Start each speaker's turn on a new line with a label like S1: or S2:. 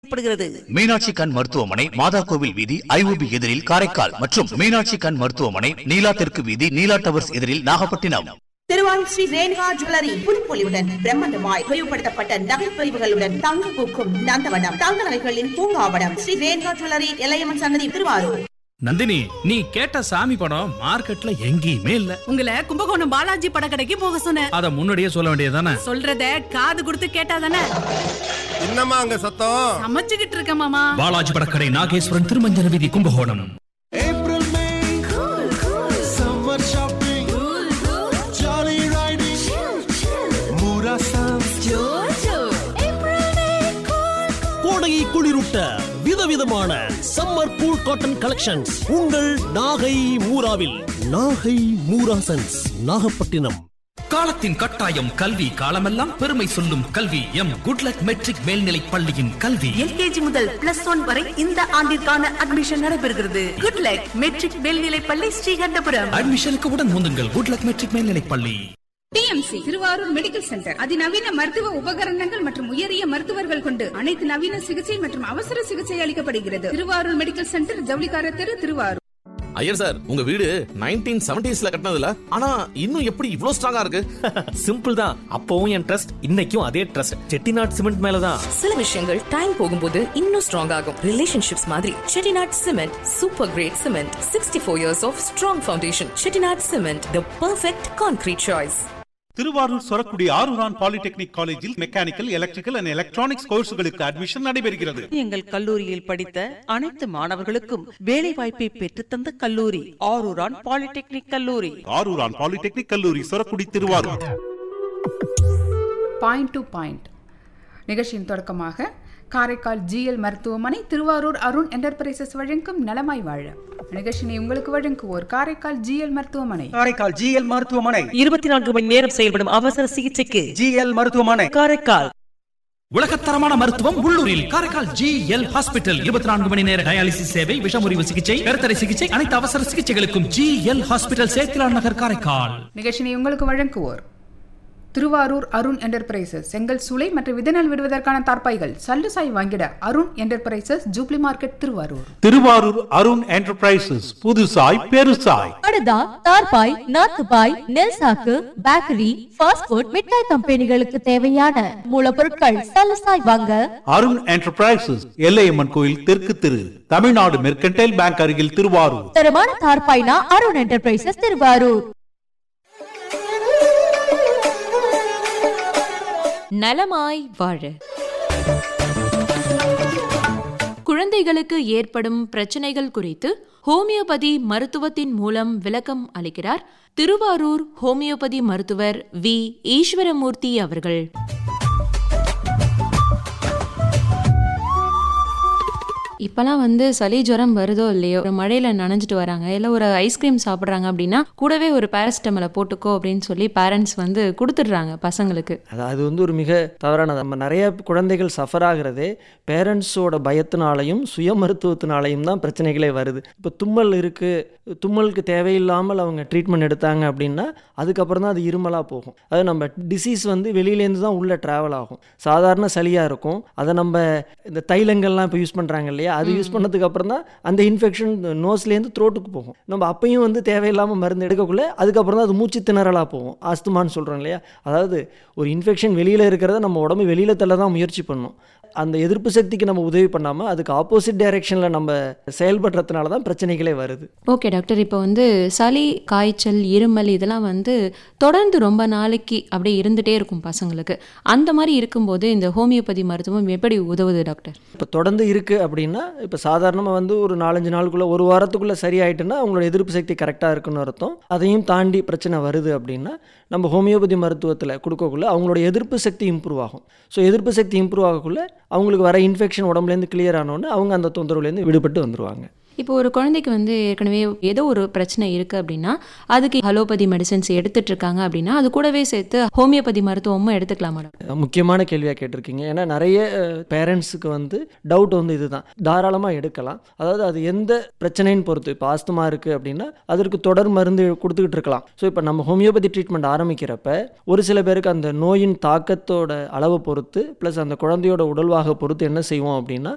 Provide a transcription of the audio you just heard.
S1: படுகிறது
S2: மீனாட்சி கண் மருத்துவமனை மாதா கோவில் வீதி ஐஓபி எதிரில் காரைக்கால் மற்றும் மீனாட்சி கண் மருத்துவமனை நீலா தெற்கு வீதி நீலா டவர்ஸ் எதிரில் நாகப்பட்டினம்
S3: திருவாரூர் ஸ்ரீ ரேணுகா ஜுவல்லரி புதுப்பொலிவுடன் பிரம்மாண்டமாய் விரிவுபடுத்தப்பட்ட நகைப்பிரிவுகளுடன் தங்க பூக்கும் நந்தவனம் தங்க நகைகளின் பூங்காவனம் ஸ்ரீ ரேணுகா ஜுவல்லரி எல்லையம்மன் சன்னதி திருவாரூர்
S4: நந்தினி நீ கேட்ட சாமி படம் மார்க்கெட்ல எங்கேயுமே இல்ல
S5: உங்களை கும்பகோணம் பாலாஜி படக்கடைக்கு போக சொன்னேன்
S4: அத முன்னாடியே சொல்ல வேண்டியதுதானே
S5: சொல்றத காது கொடுத்து கேட்டாதானே
S6: என்னம்மா அங்க சத்தம்
S5: சமைச்சுக்கிட்டு இருக்க மாமா
S4: பாலாஜி படக்கடை நாகேஸ்வரன் திருமஞ்சன வீதி Kumbakonam
S7: April, May, summer shopping, jolly riding, Mura sounds,
S8: கோடையை குளிரூட்ட விதவிதமான சம்மர் கூல் காட்டன் கலெக்ஷன்ஸ் உங்கள் நாகை மூராவில் நாகை மூரா சென்ஸ் நாகப்பட்டினம்
S4: காலத்தின் கட்டாயம் கல்வி காலமெல்லாம் பெருமை சொல்லும் கல்வி எம் குட்லக் மெட்ரிக் மேல்நிலை பள்ளியின் கல்வி
S5: எல்கேஜி முதல் பிளஸ் ஒன் வரை இந்த ஆண்டிற்கான அட்மிஷன் நடைபெறுகிறது குட் லக் மெட்ரிக் மேல்நிலைப் பள்ளி ஸ்ரீகண்டபுரம்
S4: அட்மிஷனுக்கு உடன் முந்துங்கள் குட்லக் மெட்ரிக் மேல்நிலை பள்ளி
S9: டிஎம்சி திருவாரூர் மெடிக்கல் சென்டர் அதிநவீன மருத்துவ உபகரணங்கள் மற்றும் உயரிய மருத்துவர்கள் கொண்டு அனைத்து நவீன சிகிச்சை மற்றும் அவசர சிகிச்சை அளிக்கப்படுகிறது திருவாரூர் மெடிக்கல் சென்டர் ஜவுளிக்கார தெரு திருவாரூர்
S6: ஐயர் சார் உங்க வீடு நைன்டீன் செவன்டிஸ்ல கட்டினதுல ஆனா இன்னும் எப்படி இவ்ளோ ஸ்ட்ராங்கா இருக்கு
S10: சிம்பிள் தான் அப்பவும் என் ட்ரஸ்ட் இன்னைக்கும் அதே ட்ரஸ்ட் செட்டிநாட் சிமெண்ட் மேலதான்
S11: சில விஷயங்கள் டைம் போகும்போது இன்னும் ஸ்ட்ராங் ஆகும் ரிலேஷன்ஷிப்ஸ் மாதிரி Chettinad cement super great cement sixty four years of strong foundation Chettinad cement the perfect concrete choice
S12: Thiruvarur Sorakudi Arooran polytechnic காலேஜில் மெக்கானிக்கல் எலக்ட்ரிக்கல் அண்ட் எலக்ட்ரானிக்ஸ் கோர்ஸ்களுக்கு அட்மிஷன் நடைபெறுகிறது
S1: எங்கள் கல்லூரியில் படித்த அனைத்து மாணவர்களுக்கும் வேலை வாய்ப்பை பெற்றுத்தந்த கல்லூரி ஆரூரான் பாலிடெக்னிக் கல்லூரி
S12: ஆரூரான் பாலிடெக்னிக் கல்லூரி Sorakudi Thiruvarur
S9: point to point நிகழ்ச்சியின் தொடக்கமாக காரைக்கால் ஜிஎல் மருத்துவமனை திருவாரூர் அருண் என்டர்பிரைசஸ் வழங்கும் நலமாய் வாழ நிகழ்ச்சியை உங்களுக்கு வழங்குவோர் காரைக்கால் ஜிஎல் மருத்துவமனை
S1: காரைக்கால் ஜிஎல் மருத்துவமனை இருபத்தி நான்கு மணி நேரம் செயல்படும் அவசர சிகிச்சைக்கு ஜிஎல் மருத்துவமனை காரைக்கால்
S4: உலகத்தரமான மருத்துவம் உள்ளூரில் காரைக்கால் ஜி எல் ஹாஸ்பிட்டல் இருபத்தி நான்கு மணி நேர டயாலிசிஸ் சேவை விஷமுறிவு சிகிச்சை கருத்தடை சிகிச்சை அனைத்து அவசர சிகிச்சைகளுக்கும் G L hospital Sethilan Nagar Karaikal
S9: நிகழ்ச்சியை உங்களுக்கு வழங்குவோர் திருவாரூர் அருண் என்டர்பிரைசஸ் செங்கல் சூளை மற்றும் விதநெல் விடுவதற்கான தார்ப்பாய்கள் சல்லுசாய் வாங்கிட Arun enterprises jubilee market Thiruvarur
S12: Thiruvarur Arun enterprises புதுசாய் பெருசாய்
S13: படுதா தார்பாய் நாத்துபாய் நெல் சாக்கு பேக்கரி ஃபாஸ்ட் ஃபுட் மிட்டாய் கம்பெனிகளுக்கு தேவையான மூலப்பொருட்கள் சலசாய் வாங்க
S12: அருண் என்டர்பிரைசஸ் எல்லையம்மன் கோயில் தெற்கு திரு தமிழ்நாடு மெர்கன்டைல் பேங்க் அருகில் திருவாரூர்
S13: தரமான தார்பாய்னா அருண் என்டர்பிரைசஸ் திருவாரூர்
S11: நலமாய் வாழ குழந்தைகளுக்கு ஏற்படும் பிரச்சனைகள் குறித்து ஹோமியோபதி மருத்துவத்தின் மூலம் விளக்கம் அளிக்கிறார் திருவாரூர் ஹோமியோபதி மருத்துவர் வி ஈஸ்வரமூர்த்தி அவர்கள்
S14: இப்போலாம் வந்து சளி ஜுரம் வருதோ இல்லையோ ஒரு மழையில் நனைஞ்சிட்டு வராங்க இல்லை ஒரு ஐஸ்கிரீம் சாப்பிட்றாங்க அப்படின்னா கூடவே ஒரு பேரஸ்டமலை போட்டுக்கோ அப்படின்னு சொல்லி பேரண்ட்ஸ் வந்து கொடுத்துட்றாங்க பசங்களுக்கு
S10: அது அது வந்து ஒரு மிக தவறானது நம்ம நிறைய குழந்தைகள் சஃபர் ஆகிறதே பேரண்ட்ஸோட பயத்தினாலையும் சுய மருத்துவத்தினாலையும் தான் பிரச்சனைகளே வருது இப்போ தும்மல் இருக்குது தும்மலுக்கு தேவையில்லாமல் அவங்க ட்ரீட்மெண்ட் எடுத்தாங்க அப்படின்னா அதுக்கப்புறம் தான் அது இருமலாக போகும் அது நம்ம டிசீஸ் வந்து வெளியிலேருந்து தான் உள்ளே ட்ராவல் ஆகும் சாதாரண சளியாக இருக்கும் அதை நம்ம இந்த தைலங்கள்லாம் இப்போ யூஸ் பண்ணுறாங்க இல்லையா அது யூஸ் பண்ணதுக்கு அப்புறம் தான் அந்த இன்ஃபெக்ஷன் நோஸ்லேருந்து த்ரோட்டுக்கு போகும் நம்ம அப்பையும் வந்து தேவையில்லாமல் மருந்து எடுக்கக்குள்ள அதுக்கப்புறம் தான் அது மூச்சு திணறலாக போகும் ஆஸ்துமான்னு சொல்கிறோம் இல்லையா அதாவது ஒரு இன்ஃபெக்ஷன் வெளியில் இருக்கிறத நம்ம உடம்பு வெளியில் தள்ள தான் முயற்சி பண்ணணும் அந்த எதிர்ப்பு சக்திக்கு நம்ம உதவி பண்ணாமல் அதுக்கு ஆப்போசிட் டைரெக்ஷனில் நம்ம செயல்படுறதுனால தான் பிரச்சனைகளே வருது
S14: ஓகே டாக்டர் இப்போ வந்து சளி காய்ச்சல் இருமல் இதெல்லாம் வந்து தொடர்ந்து ரொம்ப நாளைக்கு அப்படியே இருந்துகிட்டே இருக்கும் பசங்களுக்கு அந்த மாதிரி இருக்கும்போது இந்த ஹோமியோபதி மருத்துவம் எப்படி உதவுது டாக்டர்
S10: இப்போ தொடர்ந்து இருக்குது அப்படின்னா இப்போ சாதாரணமாக வந்து ஒரு நாலஞ்சு நாளுக்குள்ளே ஒரு வாரத்துக்குள்ளே சரியாயிட்டுன்னா அவங்களோட எதிர்ப்பு சக்தி கரெக்டாக இருக்குன்னு அர்த்தம் அதையும் தாண்டி பிரச்சனை வருது அப்படின்னா நம்ம ஹோமியோபதி மருத்துவத்தில் கொடுக்கக்குள்ள அவங்களோட எதிர்ப்பு சக்தி இம்ப்ரூவ் ஆகும் ஸோ எதிர்ப்பு சக்தி இம்ப்ரூவ் ஆகக்குள்ள அவங்களுக்கு வர இன்ஃபெக்ஷன் உடம்புலேருந்து கிளியர் ஆனோடனே அவங்க அந்த தொந்தரவுலேருந்து விடுபட்டு வந்துருவாங்க
S14: இப்போ ஒரு குழந்தைக்கு வந்து ஏற்கனவே ஏதோ ஒரு பிரச்சனை இருக்குது அப்படின்னா அதுக்கு அலோபதி மெடிசன்ஸ் எடுத்துட்டு இருக்காங்க அப்படின்னா அது கூடவே சேர்த்து ஹோமியோபதி மருத்துவமும் எடுத்துக்கலாம் மேடம்
S10: முக்கியமான கேள்வியாக கேட்டிருக்கீங்க ஏன்னா நிறைய பேரண்ட்ஸுக்கு வந்து டவுட் வந்து இதுதான் தாராளமாக எடுக்கலாம் அதாவது அது எந்த பிரச்சனைன்னு பொறுத்து இப்போ ஆஸ்துமா இருக்குது அப்படின்னா அதற்கு தொடர் மருந்து கொடுத்துக்கிட்டு இருக்கலாம் ஸோ இப்போ நம்ம ஹோமியோபதி ட்ரீட்மெண்ட் ஆரம்பிக்கிறப்ப ஒரு சில பேருக்கு அந்த நோயின் தாக்கத்தோட அளவை பொறுத்து ப்ளஸ் அந்த குழந்தையோட உடல்வாக பொறுத்து என்ன செய்வோம் அப்படின்னா